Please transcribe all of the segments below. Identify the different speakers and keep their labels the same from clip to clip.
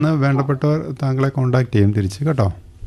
Speaker 1: ഒന്ന് വേണ്ടപ്പെട്ടവർ താങ്കളെ കോണ്ടാക്ട് ചെയ്യും തിരിച്ച് കേട്ടോ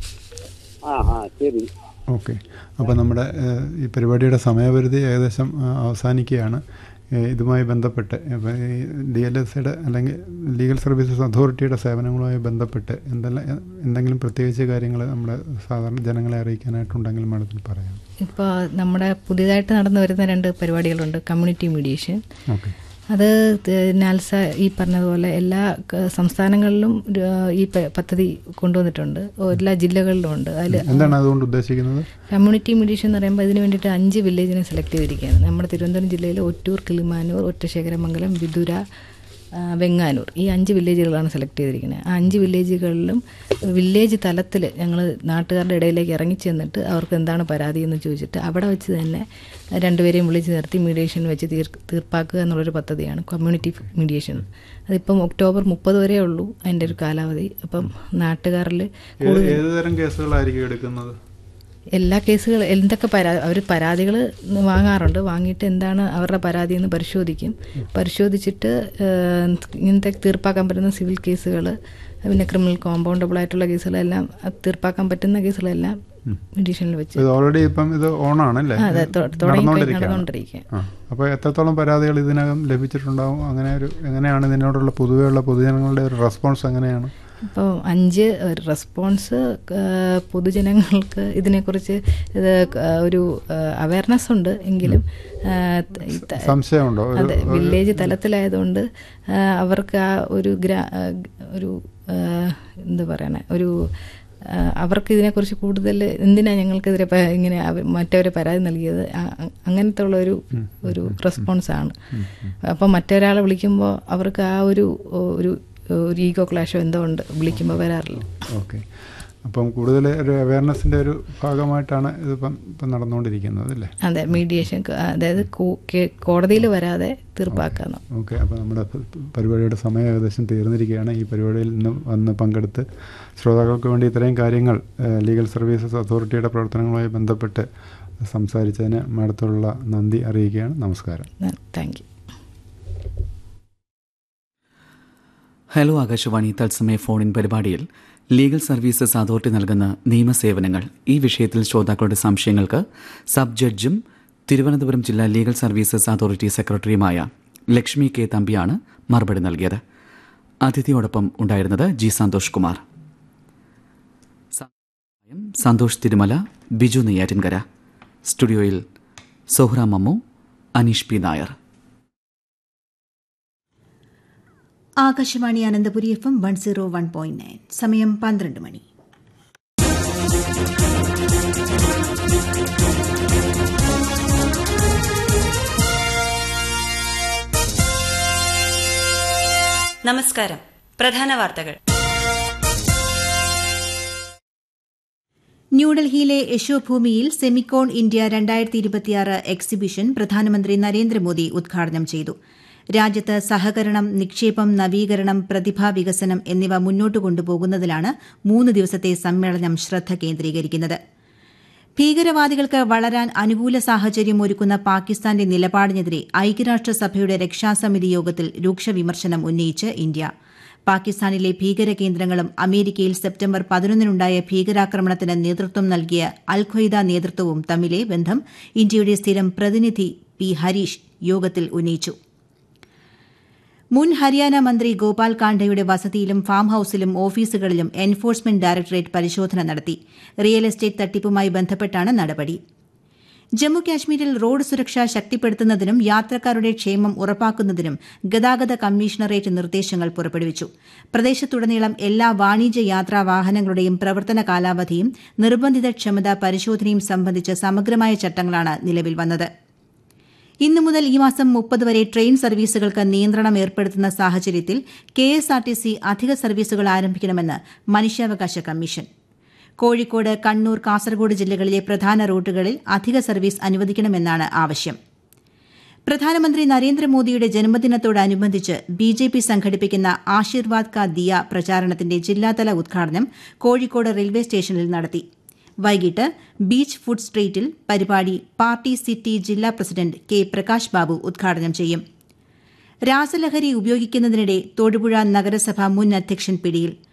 Speaker 2: ആ ആ ശരി
Speaker 1: ഓക്കെ അപ്പോൾ നമ്മുടെ ഏഹ്, ഈ പരിപാടിയുടെ സമയപരിധി ഏകദേശം ആ, അവസാനിക്കുകയാണ് ഏഹ്, ഇതുമായി ബന്ധപ്പെട്ട് അപ്പോൾ ഈ ഡി എൽ എസ് അല്ലെങ്കിൽ ലീഗൽ സർവീസസ് അതോറിറ്റിയുടെ സേവനങ്ങളുമായി ബന്ധപ്പെട്ട് എന്തെല്ലാം എന്തെങ്കിലും പ്രത്യേകിച്ച് കാര്യങ്ങൾ നമ്മുടെ സാധാരണ ജനങ്ങളെ അറിയിക്കാനായിട്ടുണ്ടെങ്കിൽ മാഡത്തിന് പറയാം
Speaker 3: ഇപ്പോൾ നമ്മുടെ പുതിയതായിട്ട് നടന്നു വരുന്ന രണ്ട് പരിപാടികളുണ്ട് കമ്മ്യൂണിറ്റി മീഡിയേഷൻ
Speaker 1: ഓക്കെ
Speaker 3: അത് ത- നാൽസ ഈ പറഞ്ഞതുപോലെ എല്ലാ ക- സംസ്ഥാനങ്ങളിലും ഒരു, ഈ പ- പദ്ധതി കൊണ്ടുവന്നിട്ടുണ്ട് എല്ലാ ജില്ലകളിലും ഉണ്ട് അതിൽ
Speaker 1: എന്താണ് അതുകൊണ്ട് ഉദ്ദേശിക്കുന്നത്
Speaker 3: കമ്മ്യൂണിറ്റി മീഡിയേഷൻ എന്ന് പറയുമ്പോൾ ഇതിന് വേണ്ടിയിട്ട് അഞ്ച് വില്ലേജിനെ സെലക്ട് ചെയ്തിരിക്കുകയാണ് നമ്മുടെ തിരുവനന്തപുരം ജില്ലയിൽ ഒറ്റൂർ കിളിമാനൂർ ഒറ്റശേഖരമംഗലം വിദുര ആ, വെങ്ങാനൂർ ഈ അഞ്ച് വില്ലേജുകളാണ് സെലക്ട് ചെയ്തിരിക്കുന്നത് ആ അഞ്ച് വില്ലേജുകളിലും വില്ലേജ് തലത്തിൽ ഞങ്ങൾ നാട്ടുകാരുടെ ഇടയിലേക്ക് ഇറങ്ങി ചെന്നിട്ട് അവർക്ക് എന്താണ് പരാതി എന്ന് ചോദിച്ചിട്ട് അവിടെ വെച്ച് തന്നെ രണ്ടുപേരെയും വിളിച്ച് നിർത്തി മീഡിയേഷൻ വെച്ച് തീർ തീർപ്പാക്കുക എന്നുള്ളൊരു പദ്ധതിയാണ് കമ്മ്യൂണിറ്റി മീഡിയേഷൻ അതിപ്പം ഒക്ടോബർ മുപ്പത് വരെ ഉള്ളൂ അതിൻ്റെ ഒരു കാലാവധി അപ്പം നാട്ടുകാരിൽ
Speaker 1: ഏത് ഏത് തരം കേസുകളായിരിക്കും എടുക്കുന്നത്
Speaker 3: എല്ലാ കേസുകൾ എന്തൊക്കെ പരാ അവർ പരാതികൾ വാങ്ങാറുണ്ട് വാങ്ങിയിട്ട് എന്താണ് അവരുടെ പരാതി എന്ന് പരിശോധിക്കും പരിശോധിച്ചിട്ട് ഏഹ്, ഇങ്ങനത്തെ തീർപ്പാക്കാൻ പറ്റുന്ന സിവിൽ കേസുകൾ പിന്നെ ക്രിമിനൽ കോമ്പൗണ്ടബിൾ ആയിട്ടുള്ള കേസുകളെല്ലാം അത് തീർപ്പാക്കാൻ പറ്റുന്ന കേസുകളെല്ലാം മീഡിയേഷനിൽ വെച്ച്
Speaker 1: ഇത് ഓൾറെഡി ഇപ്പം ഇത് ഓണാണല്ലേ
Speaker 3: ആ, അതെ, തൊ- തുടങ്ങി
Speaker 1: നടന്നുകൊണ്ടിരിക്കുകയാണ്.
Speaker 3: നടന്നുകൊണ്ടിരിക്കുക
Speaker 1: ആ അപ്പോൾ എത്രത്തോളം പരാതികൾ ഇതിനകം ലഭിച്ചിട്ടുണ്ടാവും അങ്ങനെ ഒരു എങ്ങനെയാണ് ഇതിനോടുള്ള പൊതുവെയുള്ള പൊതുജനങ്ങളുടെ ഒരു റെസ്പോൺസ് എങ്ങനെയാണ്
Speaker 3: ഇപ്പോൾ അഞ്ച് ഒരു റെസ്പോൺസ് ഏഹ്, പൊതുജനങ്ങൾക്ക് ഇതിനെക്കുറിച്ച് ഇത് ഏഹ്, ഒരു അവയർനെസ് ഉണ്ട് എങ്കിലും ഏഹ്, ഈ ത-
Speaker 1: സംശയമുണ്ടോ ഒരു
Speaker 3: അതെ വില്ലേജ് തലത്തിലായതുകൊണ്ട് ആ, അവർക്ക് ആ ഒരു ഗ്രാ ആ, ഒരു ആ, എന്താ പറയണേ ഒരു ആ, അവർക്ക് ഇതിനെക്കുറിച്ച് കൂടുതൽ എന്തിനാ ഞങ്ങൾക്കെതിരെ പ- ഇങ്ങനെ അവ- മറ്റവരെ പരാതി നൽകിയത് ആ- അ- അങ്ങനത്തെ ഉള്ള ഒരു ഒരു റെസ്പോൺസാണ് അപ്പം മറ്റൊരാളെ വിളിക്കുമ്പോൾ അവർക്ക് ആ ഒരു ഒരു ഒരു ഈഗോ ക്ലാഷോ എന്തോ ഉണ്ട് വിളിക്കുമ്പോൾ വരാറില്ല
Speaker 1: ഓക്കെ അപ്പം കൂടുതൽ ഒരു അവയർനെസ്സിൻ്റെ ഒരു ഭാഗമായിട്ടാണ് ഇതിപ്പം ഇപ്പം നടന്നുകൊണ്ടിരിക്കുന്നത് അല്ലേ
Speaker 3: അതെ മീഡിയേഷൻ അതായത് കോടതിയിൽ വരാതെ തീർപ്പാക്കാന്ന്
Speaker 1: ഓക്കെ അപ്പോൾ നമ്മുടെ പ- പരിപാടിയുടെ സമയം ഏകദേശം തീർന്നിരിക്കുകയാണ് ഈ പരിപാടിയിൽ നിന്ന് വന്ന് പങ്കെടുത്ത് ശ്രോതാക്കൾക്ക് വേണ്ടി ഇത്രയും കാര്യങ്ങൾ ഏഹ്, ലീഗൽ സർവീസസ് അതോറിറ്റിയുടെ പ്രവർത്തനങ്ങളുമായി ബന്ധപ്പെട്ട് സംസാരിച്ചതിന് മാഡത്തോടുള്ള നന്ദി അറിയിക്കുകയാണ് നമസ്കാരം
Speaker 3: താങ്ക് യു
Speaker 4: ഹലോ ആകാശവാണി തത്സമയ ഫോണിൻ പരിപാടിയിൽ ലീഗൽ സർവീസസ് അതോറിറ്റി നൽകുന്ന നിയമസേവനങ്ങൾ ഈ വിഷയത്തിൽ ശ്രോതാക്കളുടെ സംശയങ്ങൾക്ക് സബ് ജഡ്ജും തിരുവനന്തപുരം ജില്ലാ ലീഗൽ സർവീസസ് അതോറിറ്റി സെക്രട്ടറിയുമായ ലക്ഷ്മി കെ തമ്പിയാണ് മറുപടി നൽകിയത് അതിഥിയോടൊപ്പം ഉണ്ടായിരുന്നത് ജി സന്തോഷ് കുമാർ സഹായം സന്തോഷ് തിരുമല ബിജു നെയ്യാറ്റിൻകര സ്റ്റുഡിയോയിൽ Sohra Mammu Aneesh P Nair
Speaker 5: Akashvani Ananthapuri F M one zero one point nine സമയം പന്ത്രണ്ട് മണി
Speaker 6: നമസ്കാരം പ്രധാന വാർത്തകൾ
Speaker 5: ന്യൂഡൽഹിയിലെ യശോഭൂമിയിൽ സെമിക്കോൺ ഇന്ത്യ രണ്ടായിരത്തി ഇരുപത്തിയാറ് എക്സിബിഷൻ പ്രധാനമന്ത്രി നരേന്ദ്രമോദി ഉദ്ഘാടനം ചെയ്തു രാജ്യത്ത് സഹകരണം നിക്ഷേപം നവീകരണം പ്രതിഭാ വികസനം എന്നിവ മുന്നോട്ട് കൊണ്ടുപോകുന്നതിലാണ് മൂന്ന് ദിവസത്തെ സമ്മേളനം ശ്രദ്ധ കേന്ദ്രീകരിക്കുന്നത് ഭീകരവാദികൾക്ക് വളരാൻ അനുകൂല സാഹചര്യം ഒരുക്കുന്ന പാകിസ്ഥാന്റെ നിലപാടിനെതിരെ ഐക്യരാഷ്ട്രസഭയുടെ രക്ഷാസമിതി യോഗത്തിൽ രൂക്ഷ വിമർശനം ഉന്നയിച്ച് ഇന്ത്യ പാകിസ്ഥാനിലെ ഭീകര കേന്ദ്രങ്ങളും അമേരിക്കയിൽ സെപ്റ്റംബർ പതിനൊന്നിനുണ്ടായ ഭീകരാക്രമണത്തിന് നേതൃത്വം നൽകിയ അൽ ഖ്വയ്ദ നേതൃത്വവും തമ്മിലെ ബന്ധം ഇന്ത്യയുടെ സ്ഥിരം പ്രതിനിധി പി ഹരീഷ് യോഗത്തിൽ ഉന്നയിച്ചു മുൻ ഹരിയാന മന്ത്രി ഗോപാൽ കാണ്ഡയുടെ വസതിയിലും ഫാം ഹൌസിലും ഓഫീസുകളിലും എൻഫോഴ്സ്മെന്റ് ഡയറക്ടറേറ്റ് പരിശോധന നടത്തി റിയൽ എസ്റ്റേറ്റ് തട്ടിപ്പുമായി ബന്ധപ്പെട്ടാണ് നടപടി ജമ്മു കാശ്മീരിൽ റോഡ് സുരക്ഷ ശക്തിപ്പെടുത്തുന്നതിനും യാത്രക്കാരുടെ ക്ഷേമം ഉറപ്പാക്കുന്നതിനും ഗതാഗത കമ്മീഷണറേറ്റ് നിർദ്ദേശങ്ങൾ പുറപ്പെടുവിച്ചു പ്രദേശത്തുടനീളം എല്ലാ വാണിജ്യ യാത്രാ വാഹനങ്ങളുടെയും പ്രവർത്തന കാലാവധിയും നിർബന്ധിത ക്ഷമത പരിശോധനയും സംബന്ധിച്ച സമഗ്രമായ ചട്ടങ്ങളാണ് നിലവിൽ വന്നത് ഇന്നു മുതൽ ഈ മാസം മുപ്പത് വരെ ട്രെയിൻ സർവീസുകൾക്ക് നിയന്ത്രണം ഏർപ്പെടുത്തുന്ന സാഹചര്യത്തിൽ K S R T C അധിക സർവീസുകൾ ആരംഭിക്കണമെന്ന് മനുഷ്യാവകാശ കമ്മീഷൻ കോഴിക്കോട് കണ്ണൂർ കാസർഗോഡ് ജില്ലകളിലെ പ്രധാന റൂട്ടുകളിൽ അധിക സർവീസ് അനുവദിക്കണമെന്നാണ് ആവശ്യം പ്രധാനമന്ത്രി നരേന്ദ്രമോദിയുടെ ജന്മദിനത്തോടനുബന്ധിച്ച് ബി ജെ പി സംഘടിപ്പിക്കുന്ന ആശീർവാദ് കാ ദിയ പ്രചാരണത്തിന്റെ ജില്ലാതല ഉദ്ഘാടനം കോഴിക്കോട് റെയിൽവേ സ്റ്റേഷനിൽ നടത്തി വൈകിട്ട് ബീച്ച് ഫുഡ് സ്ട്രീറ്റിൽ പരിപാടി പാർട്ടി സിറ്റി ജില്ലാ പ്രസിഡന്റ് കെ പ്രകാശ് ബാബു ഉദ്ഘാടനം ചെയ്യും രാസലഹരി ഉപയോഗിക്കുന്നതിനിടെ തൊടുപുഴ നഗരസഭ മുൻ അധ്യക്ഷൻ പിടിയിൽ